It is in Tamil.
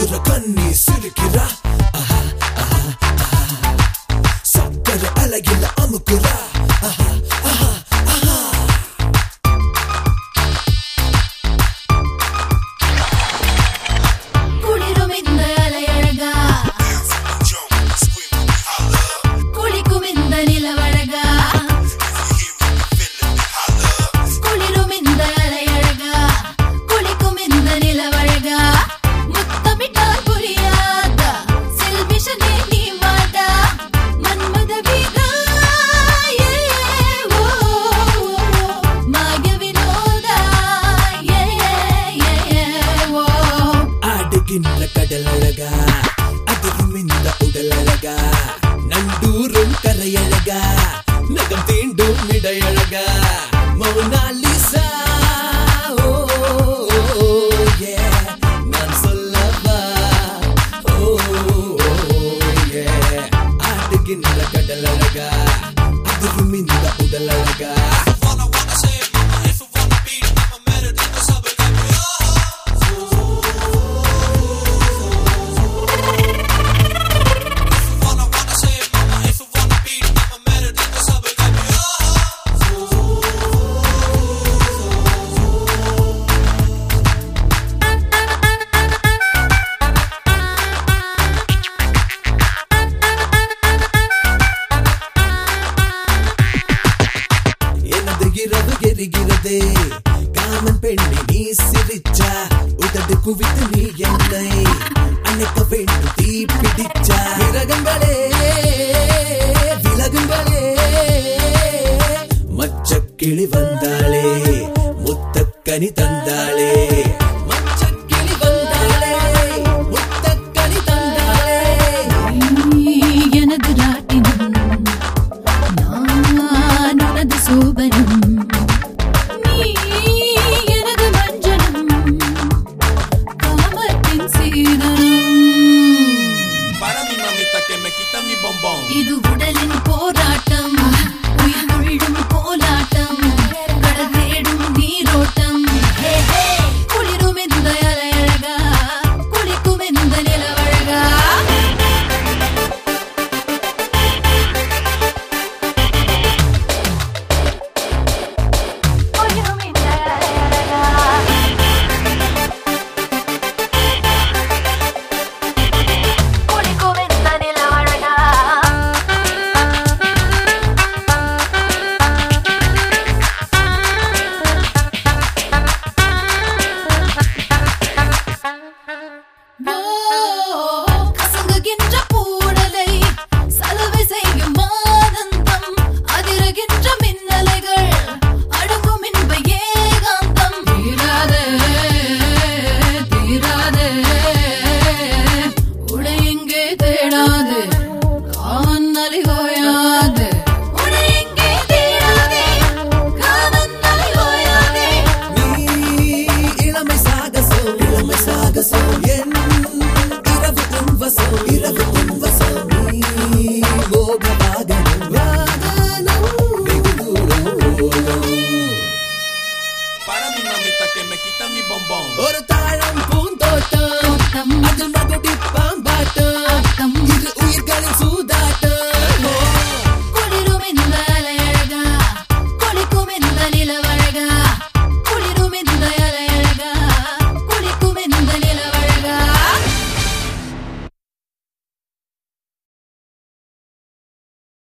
சக்கர கண்ணி சிரிக்கிறா ஆஹா, ஆஹா, ஆஹா. சக்கர அழகில அமுக்குறா ஆஹா, ஆஹா, ஆஹா. குளிரும் இந்த அலையழகா குளிக்கும் இந்த நிலவழகா குளிரும் இந்த அலையழகா குளிக்கும் இந்த நிலவழகா முத்தமிட்டால் புரியாதா செல்மிஷனே நீ வாடா மன்மத வீரா ஏ, ஓ, மாய வினோதா ஏ, ஏ, ஏ, ஓ ஆடுகின்ற கடல் அழகா அதிரும் இந்த உடல் அழகா நண்டூரும் கரையழகா நகம் தீண்டும் இடையழகா மௌனாலிசா ஓ, yeah. நான் சொல்லவா ஓ, yeah. ஆடுகின்ற கடல் அழகா அதிரும் இந்த உடல் அழகா எனது இரவு எரிகிறதே காமன் பெண்ணை நீ சிரிச்சா உதடு குவித்து நீ என்னை அணைக்க வேண்டும் தீ பிடிச்சா விலகுங்களே விலகுங்களே மச்சக்கிளி வந்தாளே முத்தக்கனி தந்தாளே மச்சக்கிளி வந்தாளே முத்தக்கனி தந்தாளே எனது ராட்டினம் நான் உனது சோபனம் நீ எனது மஞ்சனம் காமத்தின் சீதனம் Para mi mamita que me quita mi bombón. இது உடலின் போராட்டம் உயிர் கொள்ளும் போலாட்டம் கடல் தேடும் நீரோட்டம் ஹே, ஹே. குளிரும் இந்த அலையழகா குளிக்கும் இந்த நிலவழகா குளிரும் இந்த அலையழகா குளிக்கும் இந்த நிலவழகா கசங்குகின்ற பூடலை சலவை செய்யும் ஆனந்தம் அதிருகின்ற மின்னலைகள் அடங்கும் இன்ப ஏகாந்தம் தீராதே தீராதே உடை எங்கே தேடாது காமன் அலிகோயாது உடை எங்கே தேடாதே காமன் அலிகோயாதே நீ இளமை சாகசம் இளமை சாகசம் என் இரவு உன்வசம் இரவு உன்வசம் நீ மோக வாகனம் வாகனம் வெகு தூரம் போகும். Para mi mamita que me quita mi bombón. ஒரு தாழம் பூந்தோட்டம் தோட்டம் அதில் மகுடி பாம்பாட்டம் ஆட்டம் இரு உயிர்களின்